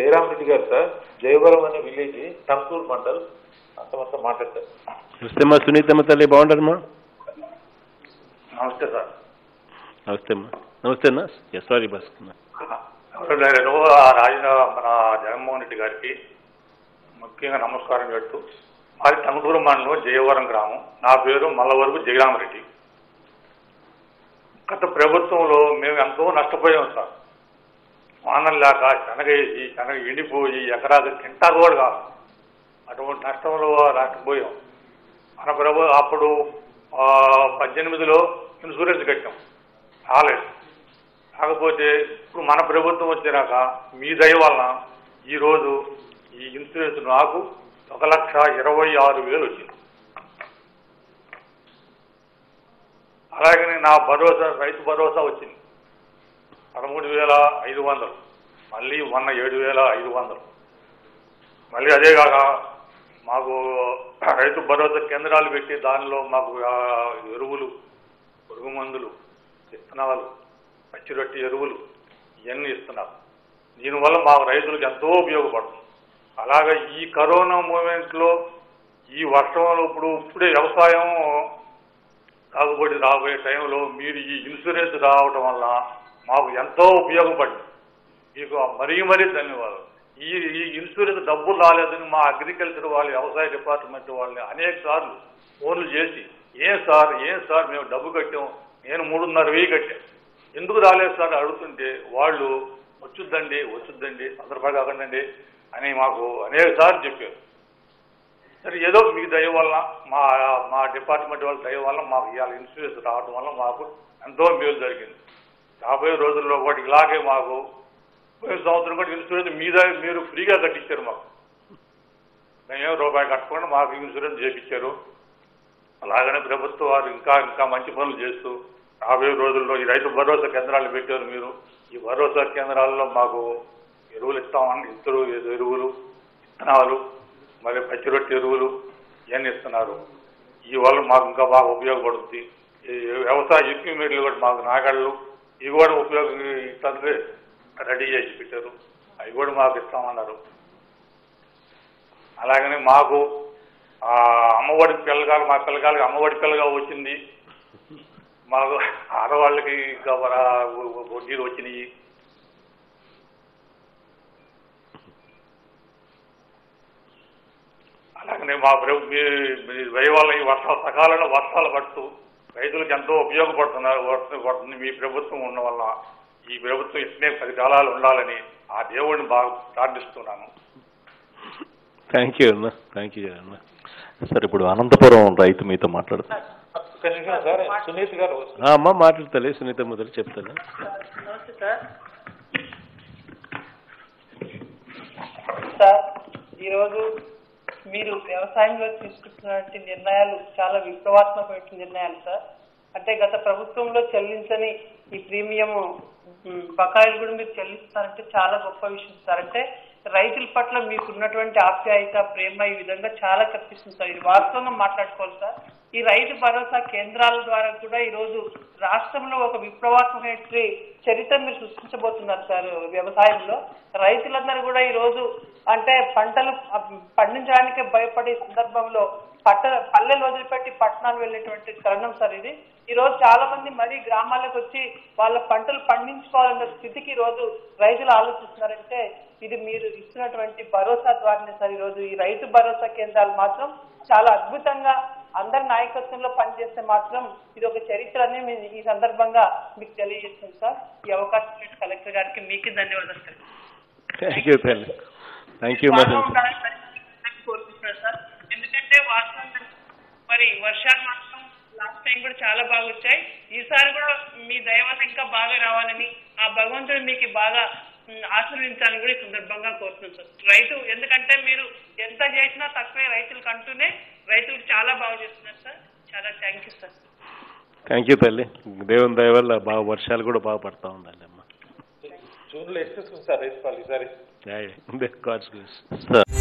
జయరామ్ రెడ్డి గారు సార్ జయవరం అనే విలేజ్ టంకూర్ మండల్ అంతమంతా మాట్లాడతారు నమస్తే అమ్మా సునీతమ్మ తల్లి బాగుంటారమ్మా నమస్తే సార్ నమస్తే అమ్మా నమస్తే అన్న సారీ బస్ నేను రాజన మన జగన్మోహన్ రెడ్డి గారికి ముఖ్యంగా నమస్కారం చెప్తూ మాది టంగుటూరు మండలం జయవరం గ్రామం నా పేరు మల్లవరపు జయరామరెడ్డి గత ప్రభుత్వంలో మేము ఎంతో నష్టపోయాం సార్ వానం లేక శనగ వేసి శనగ ఎండిపోయి ఎకరాకు తింటా కూడా కాదు అటువంటి నష్టంలో నష్టపోయాం మన ప్రభు అప్పుడు ఆ, పద్దెనిమిదిలో ఇన్సూరెన్స్ కట్టాం రాలేదు కాకపోతే ఇప్పుడు మన ప్రభుత్వం వచ్చినాక మీ దయ వలన ఈరోజు ఈ ఇన్సూరెన్స్ నాకు ఒక లక్ష ఇరవై ఆరు వేలు వచ్చింది అలాగనే నా భరోసా రైతు భరోసా వచ్చింది పదమూడు వేల ఐదు వందలు మళ్ళీ మొన్న ఏడు వేల ఐదు వందలు మళ్ళీ అదే కాక మాకు రైతు భరోసా కేంద్రాలు పెట్టి దానిలో మాకు ఆ, ఎరువులు పురుగు మందులు విత్తనాలు పచ్చిరొట్టి ఎరువులు ఇవన్నీ ఇస్తున్నారు దీనివల్ల మాకు రైతులకు ఎంతో ఉపయోగపడుతుంది అలాగే ఈ కరోనా మూమెంట్లో ఈ వర్షంలో ఇప్పుడు ఇప్పుడే వ్యవసాయం సాగుబడి రాబోయే టైంలో మీరు ఈ ఇన్సూరెన్స్ రావడం వల్ల మాకు ఎంతో ఉపయోగపడింది మీకు మరీ మరీ ధన్యవాదాలు ఈ ఈ ఇన్సూరెన్స్ డబ్బులు రాలేదని మా అగ్రికల్చర్ వాళ్ళు వ్యవసాయ డిపార్ట్మెంట్ వాళ్ళని అనేక సార్లు ఫోన్లు చేసి ఏం సార్ ఏం సార్ మేము డబ్బు కట్టాం నేను మూడున్నర వెయ్యి కట్టాను ఎందుకు రాలేదు సార్ అడుగుతుంటే వాళ్ళు వచ్చుద్దండి వచ్చుద్దండి తొందరపడకండి అని మాకు అనేక సార్లు చెప్పారు సరే ఏదో మీ దయ వల్ల మా మా డిపార్ట్మెంట్ వాళ్ళ దయ వల్ల మాకు ఇవాళ ఇన్సూరెన్స్ రావడం వల్ల మాకు ఎంతో మేలు జరిగింది రాబోయే రోజుల్లో ఒకటి ఇలాగే మాకు పోయిన సంవత్సరం కూడా ఇన్సూరెన్స్ మీద మీరు ఫ్రీగా కట్టించారు మాకు మేమేం రూపాయి కట్టకుండా మాకు ఇన్సూరెన్స్ చేయించారు అలాగనే ప్రభుత్వం వారు ఇంకా ఇంకా మంచి పనులు చేస్తూ రాబోయే రోజుల్లో ఈ రైతు భరోసా కేంద్రాలు పెట్టారు మీరు ఈ భరోసా కేంద్రాల్లో మాకు ఎరువులు ఇస్తామని ఇద్దరు ఎరువులు విత్తనాలు మరి పచ్చిరొట్టి ఎరువులు ఇవన్నీ ఇస్తున్నారు ఈ వల్ల మాకు ఇంకా బాగా ఉపయోగపడుతుంది ఈ వ్యవసాయ ఎక్విప్మెంట్లు కూడా మాకు నాగళ్ళు ఇవి కూడా ఉపయోగం ఈ తండ్రి రెడీ చేసి పెట్టారు అవి కూడా మాకు ఇస్తామన్నారు అలాగనే మాకు ఆ, అమ్మఒడి పిల్లగాలు మా పిల్లగాలకి అమ్మఒడి పిల్లగా వచ్చింది మాకు ఆడవాళ్ళకి ఇంకా మన వడ్డీలు వచ్చినాయి అలాగనే మా ప్రభు మీ మీ దయ వల్ల ఈ వర్షాలు సకాలంలో వర్షాలు పడుతూ రైతులకు ఎంతో ఉపయోగపడుతున్నారు వర్షం పడుతుంది మీ ప్రభుత్వం ఉన్న వల్ల ఈ ప్రభుత్వం ఇట్లనే పది కాలాలు ఉండాలని ఆ దేవుడిని బాగా ప్రార్థిస్తున్నాను థ్యాంక్ యూ అన్న థ్యాంక్ యూ అన్న సార్ ఇప్పుడు అనంతపురం రైతు మీతో మాట్లాడుతున్నారు ఒక్క నిమిషం సార్ సునీత్ గారు ఆ, అమ్మ మాట్లాడతలే సునీతమ్మ తల్లి చెప్తాను నమస్తే సార్ సార్ ఈరోజు మీరు వ్యవసాయంలో తీసుకుంటున్నటువంటి నిర్ణయాలు చాలా విప్లవాత్మకమైన నిర్ణయాలు సార్ అంటే గత ప్రభుత్వంలో చెల్లించని ఈ ప్రీమియం ఉమ్, బకాయిలు కూడా మీరు చెల్లిస్తారంటే చాలా గొప్ప విషయం సార్ అంటే రైతుల పట్ల మీకున్నటువంటి ఆప్యాయత ప్రేమ ఈ విధంగా చాలా కనిపిస్తుంది సార్ ఇది వాస్తవంగా మాట్లాడుకోవాలి సార్ ఈ రైతు భరోసా కేంద్రాల ద్వారా కూడా ఈ రోజు రాష్ట్రంలో ఒక విప్లవాత్మక చరిత్ర మీరు సృష్టించబోతున్నారు సార్ వ్యవసాయంలో రైతులందరూ కూడా ఈ రోజు అంటే పంటలు పండించడానికి భయపడే సందర్భంలో పట్ట పల్లెలు వదిలిపెట్టి పట్టణాలు వెళ్ళేటువంటి తరుణం సార్ ఇది ఈ రోజు చాలా మంది మరీ గ్రామాలకు వచ్చి వాళ్ళ పంటలు పండించుకోవాలన్న స్థితికి ఈ రోజు రైతులు ఆలోచిస్తున్నారంటే ఇది మీరు ఇస్తున్నటువంటి భరోసా ద్వారానే సార్ ఈ రోజు ఈ రైతు భరోసా కేంద్రాలు మాత్రం చాలా అద్భుతంగా అందరి నాయకత్వంలో పనిచేస్తే మాత్రం ఇది ఒక చరిత్ర అని మేము ఈ సందర్భంగా మీకు తెలియజేస్తాం సార్ ఈ అవకాశం ఇచ్చిన కలెక్టర్ గారికి మీకు ధన్యవాదాలు సార్ థ్యాంక్ యూ తల్లి థ్యాంక్ యూ బాగా మేడం ఉండాలని నేను కోరుకుంటున్నాను సార్ ఎందుకంటే వాస్తవం మరి వర్షాలు మాత్రం లాస్ట్ టైం కూడా చాలా బాగా వచ్చాయి ఈసారి కూడా మీ దయ వల్ల ఇంకా బాగా రావాలని ఆ భగవంతుడు మీకు బాగా ఉమ్, ఆశీర్వదించాలని కూడా ఈ సందర్భంగా కోరుతున్నాను సార్ రైతు ఎందుకంటే మీరు ఎంత చేసినా తక్కువే రైతులకు అంటూనే రైతులకు చాలా బాగా చేస్తున్నారు సార్ చాలా thank you sir thank you తల్లి దేవుని దయ వల్ల బాగా వర్షాలు కూడా బాగా పడతా ఉండాలి అమ్మ జూన్లో ఎక్సెస్ ఉంది సార్ రైతు ఈసారి గాడ్స్ గ్రేస్ సార్